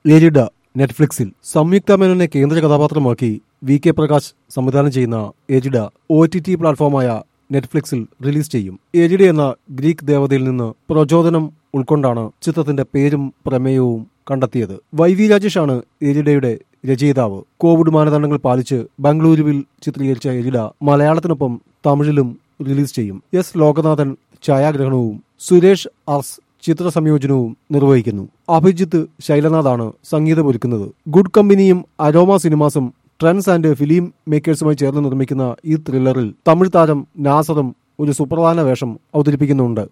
എരിഡ നെറ്റ്ഫ്ലിക്സിൽ സംയുക്ത മേനോനെ കേന്ദ്ര കഥാപാത്രമാക്കി V K Prakash സംവിധാനം ചെയ്യുന്ന എരിഡ ഒ ടി ടി പ്ലാറ്റ്ഫോമായ നെറ്റ്ഫ്ലിക്സിൽ റിലീസ് ചെയ്യും എരിഡ എന്ന ഗ്രീക്ക് ദേവതയിൽ നിന്ന് പ്രചോദനം ഉൾക്കൊണ്ടാണ് ചിത്രത്തിന്റെ പേരും പ്രമേയവും കണ്ടെത്തിയത് വൈ വി രാജേഷാണ് എരിഡയുടെ രചയിതാവ് കോവിഡ് മാനദണ്ഡങ്ങൾ പാലിച്ച് ബംഗളൂരുവിൽ ചിത്രീകരിച്ച എരിഡ മലയാളത്തിനൊപ്പം തമിഴിലും റിലീസ് ചെയ്യും എസ് ലോകനാഥൻ ഛായാഗ്രഹണവും സുരേഷ് അർസ് ചിത്ര സംയോജനവും നിർവഹിക്കുന്നു അഭിജിത്ത് ശൈലനാഥാണ് സംഗീതമൊരുക്കുന്നത് ഗുഡ് കമ്പനിയും അരോമ സിനിമാസും ട്രെൻഡ്സ് ആൻഡ് ഫിലിം മേക്കേഴ്സുമായി ചേർന്ന് നിർമ്മിക്കുന്ന ഈ ത്രില്ലറിൽ തമിഴ് താരം നാസറും ഒരു സുപ്രധാന വേഷം അവതരിപ്പിക്കുന്നുണ്ട്